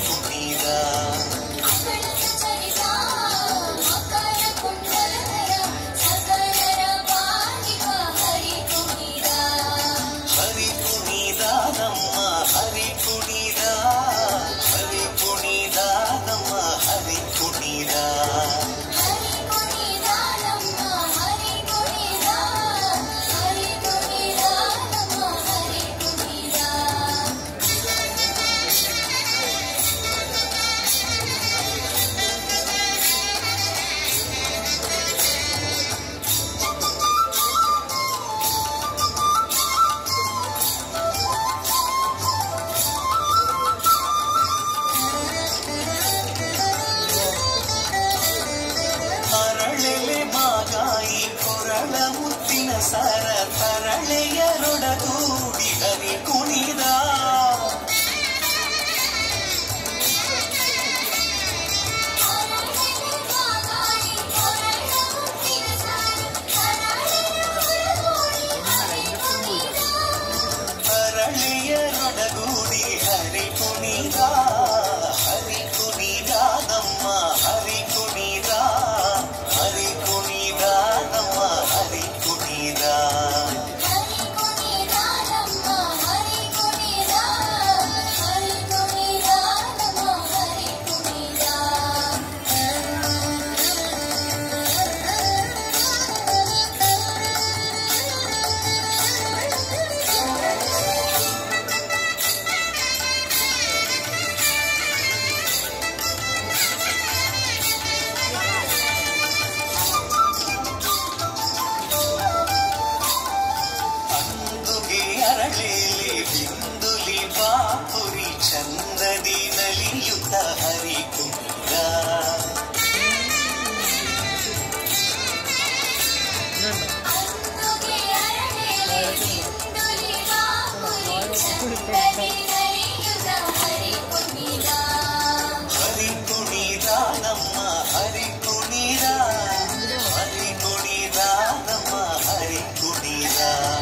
ಕುಣಿದ ಅಕಳಿತ ಚರಿತ ಮಕರ ಕುಂಡಲಧರ ಸಕಲರ ಪಾಲಿಕ ಹರಿ ಕುಣಿದ ಹರಿ ಕುಣಿದ ನಮ್ಮ ಹರಿ ಕುಣಿದ ಹರಿ ಕುಣಿದ ನಮ್ಮ ಹರಿ ಕುಣಿದ ಹರಿ ಕುಣಿದ ನಮ್ಮ ಹರಿ ಕುಣಿದ ಹರಿ ಕುಣಿದ ನಮ್ಮ ಹರಿ ಕುಣಿದ ಅರಳೆಲೆ ಮಾಗಾಯಿ ಕೊರಳ ಮುತ್ತಿನ ಸರ ತರಳೆಯರೊಡಗೂಡಿ ಹರಿ ಕುಣಿದ ತರಳೆಯರೊಡಗೂಡಿ ಹರಿ ಕುಣಿದ ಹರಿ ಕುಣಿದ ನಮ್ಮ ಹರಿ ಕುಣಿದ ಹರಿ ಕುಣಿದ ನಮ್ಮ ಹರಿ ಕುಣಿದ ಅಂದುಗೆ ಅರಳೇಲಿ ಬಿಂದುಲಿ ಬಾಪುರಿ ಚಂದದಿ ನಲಿಯುತ್ತ ಹರಿ ಕುಣಿದ ಹರಿ ಕುಣಿದ ನಮ್ಮ ಹರಿ ಕುಣಿದ ಹರಿ ಕುಣಿದ ನಮ್ಮ ಹರಿ ಕುಣಿದ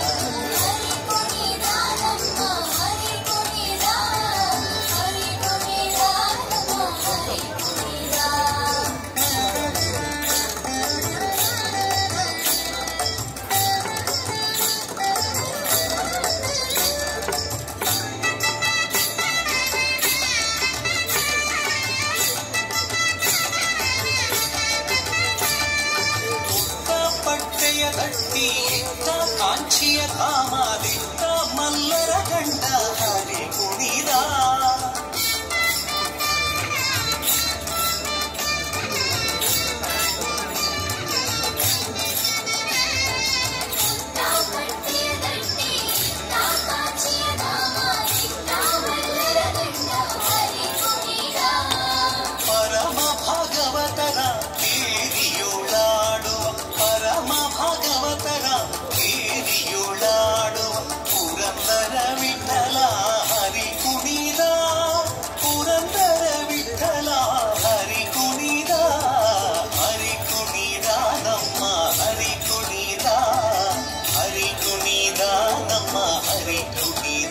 ಇತ್ತ ಪಟ್ಟೆಯ ಗಟ್ಟಿ ಇತ್ತ ಕಾಂಚಿಯ ಕಾಮಾದಿತ್ತ ಮಲ್ಲರ ಗಂಡ ಹರಿ ಕುಣಿದ ಪರಮ ಭಾಗವತರ ಕೇರಿಯುಳಾಡುವ ಪರಮ ಭಾಗವತರ ಕೇರಿಯುಳಾಡುವ ಪುರಂದರ ವಿಠಲ ಹರಿ ಕುಣಿದ ಪುರಂದರ ವಿಠಲ ಹರಿ ಕುಣಿದ ಹರಿ ಕುಣಿದ ನಮ್ಮ ಹರಿ ಕುಣಿದ ಹರಿ ಕುಣಿದ ನಮ್ಮ ಹರಿ ಕುಣಿದ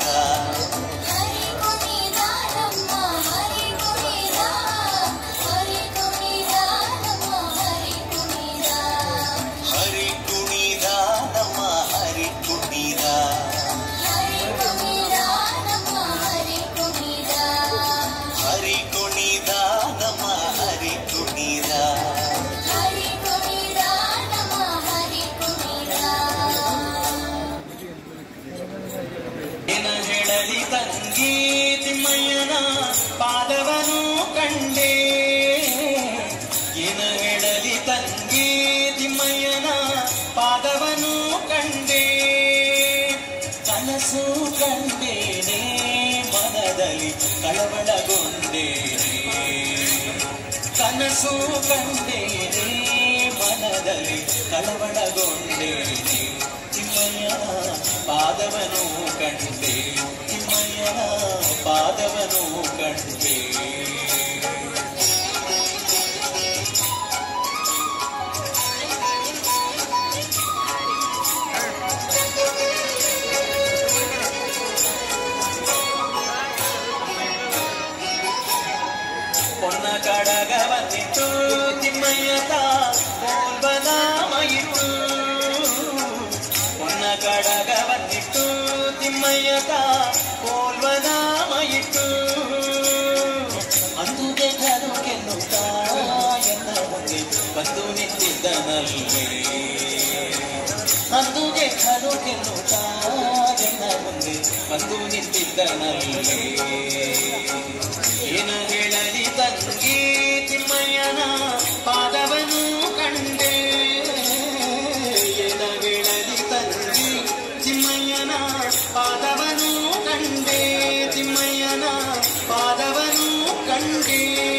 ಹರಿ ಕುಣಿದ ನಮ್ಮ ಹರಿ ಕುಣಿದ ಹರಿ ಕುಣಿದ ನಮ್ಮ ಹರಿ ಕುಣಿದ ಏನ ಹೇಳಲಿ ತಂಗಿ ತಿಮ್ಮಯ್ಯನ ಪಾದವನು ಕಂಡೆ ಏನ ಹೇಳಲಿ ತಂಗಿ ತಿಮ್ಮಯ್ಯನ ಪಾದವನು ಕಂಡೆ ಕನಸು ಕಂಡೇನೆ ಮನದಲ್ಲಿ ಕಳವಳಗೊಂಡೇನೆ ಕನಸು ಕಂಡೇನೆ ಮನದಲ್ಲಿ ಕಳವಳಗೊಂಡೇನೆ ತಿಮ್ಮಯ್ಯನ ಪಾದವನು ಕಂಡೆ ತಿಮ್ಮಯ್ಯನ ಪಾದವನು ಕಂಡೆ பொன்ன கடகவத்திட்டு திம்மையதா போல்வதாமயிட்டு பொன்ன கடகவத்திட்டு ತಿಮ್ಮಯ್ಯದ ಪೋಲ್ವನಾಮಯಿಟ್ಟು ಅಂದುಗೆ ಕರು ಗೆನ್ನುತ್ತಾ ಎನ್ನ ಮುಂದೆ ಬಂದು ನಿಂತಿದ್ದನಲ್ಲೇ ಅಂದುಗೆ ಕರು ಗೆನ್ನುತ್ತಾ ಎನ್ನ ಮುಂದೆ ಬಂದು ನಿಂತಿದ್ದನಲ್ಲೇ ಏನು ಹೇಳಲಿ ತಂಗಿ ತಿಮ್ಮಯ್ಯನ ಪಾದವನು ಕಂಡೆ ಏನ ಹೇಳಲಿ ತಂಗಿ ತಿಮ್ಮಯ್ಯನ ಪಾದವನು ಕಂಡೆ ತಿಮ್ಮಯ್ಯನ ಪಾದವನು ಕಂಡೆ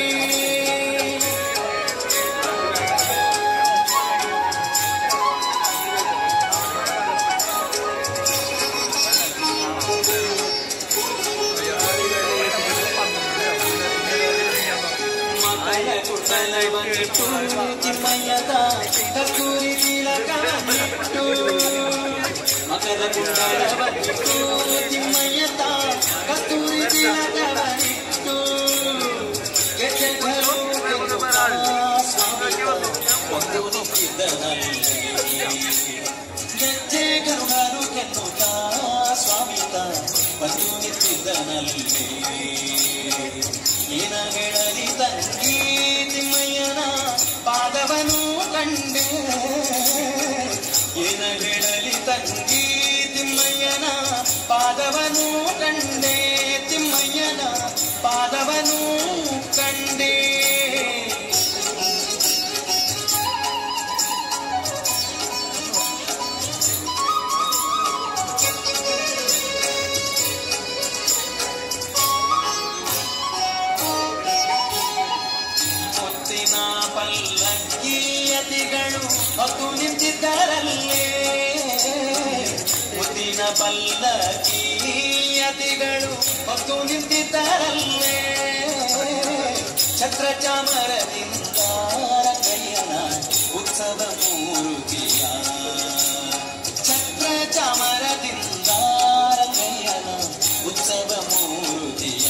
ಮಕರ ಕುಂಡಲವನಿಟ್ಟು ತಿಮ್ಮಯ್ಯದ ಕಸ್ತೂರಿ ತಿಲಕವನಿಟ್ಟು ಮಕರ ಕುಂಡಲವನಿಟ್ಟು ತಿಮ್ಮಯ್ಯದ ಕಸ್ತೂರಿ ತಿಲಕವನಿಟ್ಟು ಗೆಜ್ಜೆಗಳು ಒಂದು ನಿಂತಿದ್ದನಲ್ಲಿ ಗೆಜ್ಜೆಗಳು ಕೆನ್ನುತ್ತ ಸ್ವಾಮಿತ ಬಂದು ನಿಂತಿದ್ದನಲ್ಲಿ ಏನ ಹೇಳಲಿ ತಂಗಿ ತಿಮ್ಮಯ್ಯನ ಪಾದವನು ಕಂಡೆ ಏನ ಹೇಳಲಿ ತಂಗಿ ತಿಮ್ಮಯ್ಯನ ಪಾದವನು ಕಂಡೆ ತಿಮ್ಮಯ್ಯನ ಪಾದವನು ಕಂಡೆ ಮುತ್ತಿನ ಪಲ್ಲಕ್ಕಿಯತಿಗಳು ಹೊತ್ತು ನಿಂತಿದ್ದರಲ್ಲೇ ಮುತ್ತಿನ ಪಲ್ಲಕ್ಕಿಯತಿಗಳು ಹೊತ್ತು ನಿಂತಿದ್ದರಲ್ಲೇ ಛತ್ರ ಚಾಮರದಿಂದ ರಂಗಯ್ಯನ ಉತ್ಸವ ಮೂರುತಿಯ ಛತ್ರ ಚಾಮರದಿಂದ ರಂಗಯ್ಯನ ಉತ್ಸವ ಮೂರುತಿಯ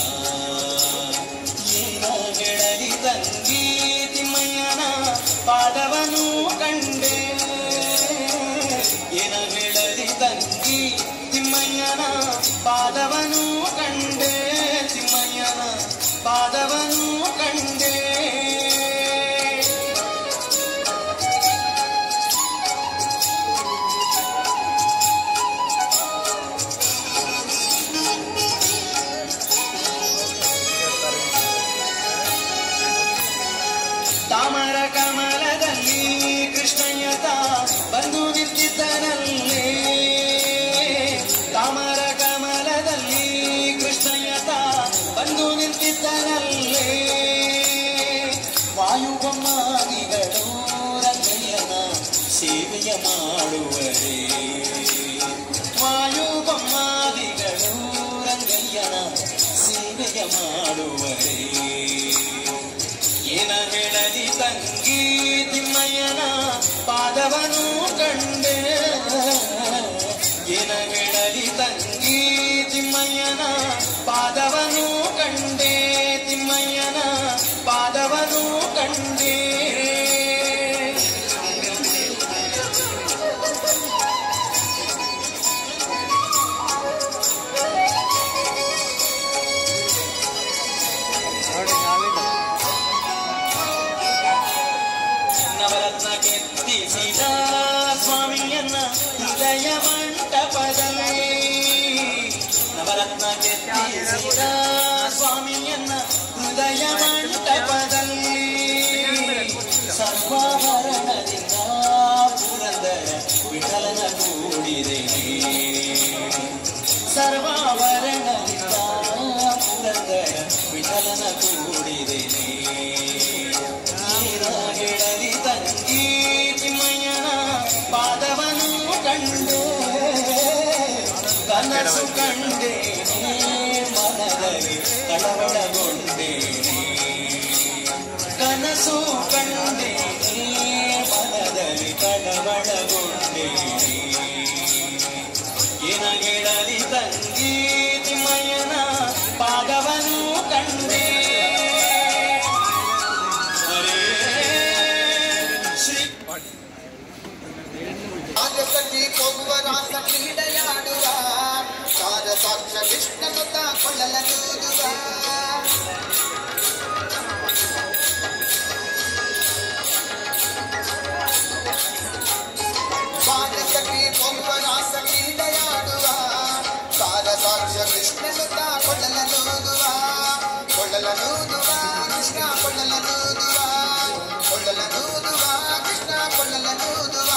ಏನ ಗೆಳಲಿ ತಂಗಿ ತಿಮ್ಮಯ್ಯನ ಪಾದವನು ಕಂಡೆ ಏನ ಗೆಳಲಿ ತಂಗಿ ತಿಮ್ಮಯ್ಯನ ಪಾದವನು ಕಂಡೆ ತಿಮ್ಮಯ್ಯನ ಪಾದವನು ಕಂಡೆ ತಾಮರ ಕಮಲದಲ್ಲಿ ಕೃಷ್ಣಯ್ಯತ ಬಂದು ನಿಂತಿದ್ದನಲ್ಲೇ ತಾಮರ ಕಮಲದಲ್ಲಿ ಕೃಷ್ಣಯ್ಯತ ಬಂದು ನಿಂತಿದ್ದನಲ್ಲೇ ವಾಯುಬೊಮ್ಮಾದಿಗಳು ರಂಗಯ್ಯನ ಸೇವೆಯ ಮಾಡುವರೇ ವಾಯುಬೊಮ್ಮಾದಿಗಳು ರಂಗಯ್ಯನ ಸೇವೆಯ ಮಾಡುವರೇ ಏನ ಹೇಳಲಿ ತಂಗಿ ತಿಮ್ಮಯ್ಯನ ಪಾದವನು ಕಂಡೆ ಏನ ಹೇಳಲಿ ತಂಗಿ ತಿಮ್ಮಯ್ಯನ ಪಾದವನು ಕಂಡೆ ತಿಮ್ಮಯ್ಯನ ಪಾದವನು ಕಂಡೆ ನವರತ್ನ ಕೆತ್ತಿಸಿದ ಸ್ವಾಮಿಯನ್ನ ಹೃದಯ ಮಂಟಪದಲ್ಲಿ ನವರತ್ನ ಕೆತ್ತಿಸಿದ ಸ್ವಾಮಿಯನ್ನ ಹೃದಯ ಮಂಟಪದಲ್ಲಿ ಸರ್ವಾಭರಣದಿಂದ ಪುರಂದರ ವಿಠಲನ ಕೂಡಿದೆ ಸರ್ವಾಭರಣದಿಂದ ಪುರಂದರ ವಿಠಲನ ಕೂಡಿದೆ ಗೆಳರಿ ತಂಗಿ ತಿಮ್ಮಯ್ಯನ ಪಾದವನು ಕಂಡೆ ಕನಸು ಕಂಡೆ ಮನದಲ್ಲಿ ಕಳವಳಗೊಂಡೆ ಕನಸು ಕಂಡೆ ಮನದಲ್ಲಿ ಕಳವಳಗೊಂಡೆ ಏನ ಗೆಳರಿ ತಂಗಿ ತಿಮ್ಮಯ್ಯನ ಪಾದವನು ಕಂಡೆ ಕೃಷ್ಣ ಕೊಳ್ಳಲನೂದುವ ಕೊಳ್ಳಲನೂದುವ ಕೃಷ್ಣ ಕೊಳ್ಳಲನೂದುವ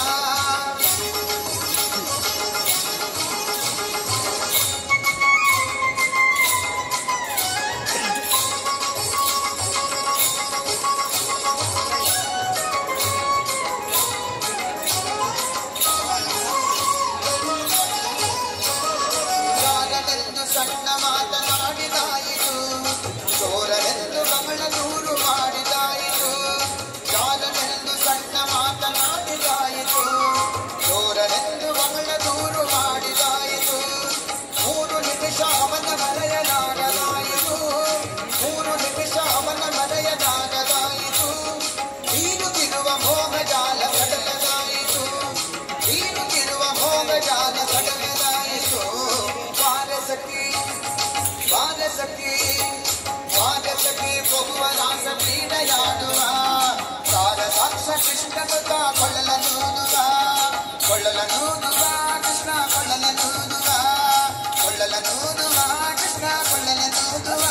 ಜಾಗನೆಂದು ಸಣ್ಣ ಮಾತನಾಡಿದಾಯಿತು ಚೋರನೆಂದು ಬಹಳ ದೂರು ಮಾಡಿದಾಯಿತು ಜಾಗನೆಂದು ಸಣ್ಣ ಮಾತನಾಡಿದಾಯಿತು ಚೋರನೆಂದು ಬಹಳ ದೂರು ಮಾಡಿದಾಯಿತು ಮೂರು ನಿಮಿಷ ಅವನ ಮರೆಯಲಾಗದಾಯಿತು ಮೂರು ನಿಮಿಷ ಅವನ ಮರೆಯಲಾಗದಾಯಿತು ಬೀರುತ್ತಿರುವ ಮೋಹಜಾಲ ಸಡಲದಾಯಿತು ಬೀರುತ್ತಿರುವ ಮೋಹಜಾಲ ಸಡಲದಾಯಿತು ಬಾರಸಖಿ ಬಾರಸಖಿ ಬಾರಸಖಿ ಬಹುವ ರಾಸ ಕ್ರೀಡೆಯಾಡುವ ಸಾರ ಸಾಕ್ಷ ಕೃಷ್ಣನುತ ಕೊಳ್ಳಲನೂದುವ ಕೊಳ್ಳಲನೂದುವ ಕೃಷ್ಣ ಕೊಳ್ಳಲನೂದುವ ಕೊಳ್ಳಲನೂದುವ ಕೃಷ್ಣ ಕೊಳ್ಳಲನೂದುವ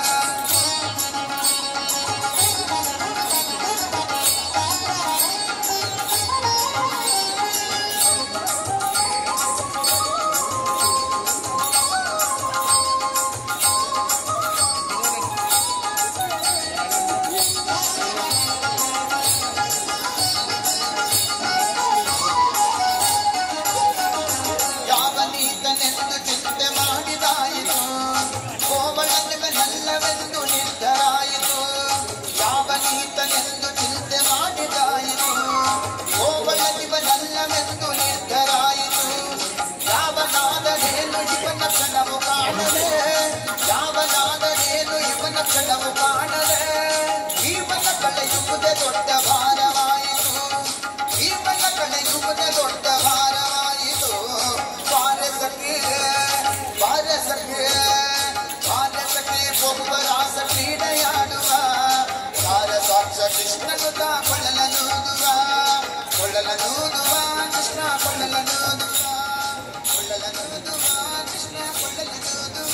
ಯಾವ ನೀತನೆಂದು ಚಿಂತೆ ಮಾಡಿದಾಯಿತು ಕೋಮಳನಿವನಲ್ಲವೆಂದು ನಿರ್ಧರಾಯಿತು ಯಾವ ನೀತನೆಂದು ಚಿಂತೆ ಮಾಡಿದಾಯಿತು ಕೋಮಳನಿವನಲ್ಲವೆಂದು ನಿರ್ಧರಾಯಿತು ಯಾವನಾದರೇನು ಇವನ ಕ್ಷಣವು ಕಾಣದೆ ಯಾವನಾದರೇನು ಇವನ ಕ್ಷಣವು ಕಾಣದೆ ಜೀವನ ಕಳೆಯುವುದೇ ದೊಡ್ಡ ಭಾರವಾಯಿತು ಜೀವನ ಕಳೆಯುವುದೇ ದೊಡ್ಡ ಭಾರವಾಯಿತು ಬಾರಸಕ್ಕೆ ಬಾರಸಕ್ಕೆ ಬಾರಸಕ್ಕೆ ಬಹುವ ರಾಸ ಕ್ರೀಡೆಯಾಡುವ ಸಾರ ಸಾಕ್ಷ ಕೃಷ್ಣನುತ ಕೊಳ್ಳಲನೂದುವ ಕೊಳ್ಳಲನೂದುವ ಕೃಷ್ಣ ಕೊಳ್ಳಲನೂದುವ ಕೊಳ್ಳಲನೂದುವ ಕೃಷ್ಣ ಕೊಳ್ಳಲನೂದುವ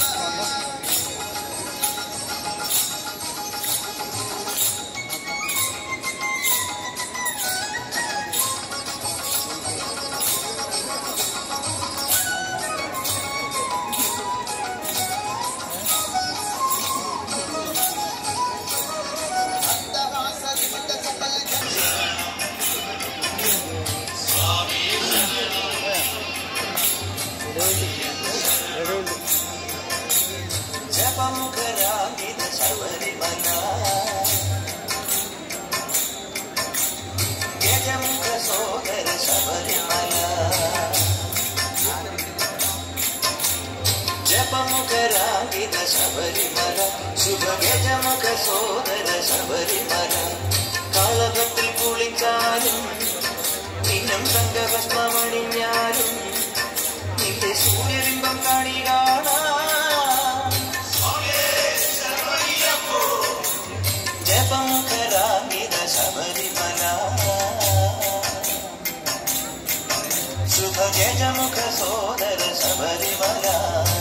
ಅಂತವಾಸದಿಂದ ಸಕಲ ಜನ ಜಪಮುಖರಾಗಿದ ಶಬರಿಮಲ ಗಜಮುಖ ಸೋದರ ಶಬರಿಮಲ ಜಪಮುಖರಾಗಿದ ശബരിമല ശുഭ ഗജമുഖ സോദര ശബരിമല കാളകത്തിൽ കുളിച്ചാലും നിന്നും തങ്കഭസ്മണിഞ്ഞാലും നിന്റെ സൂര്യബിംബം കാണി കാണാം ജപമുഖരാമിത ശബരിമല ശുഭ ഗജമുഖ സോദര ശബരിമല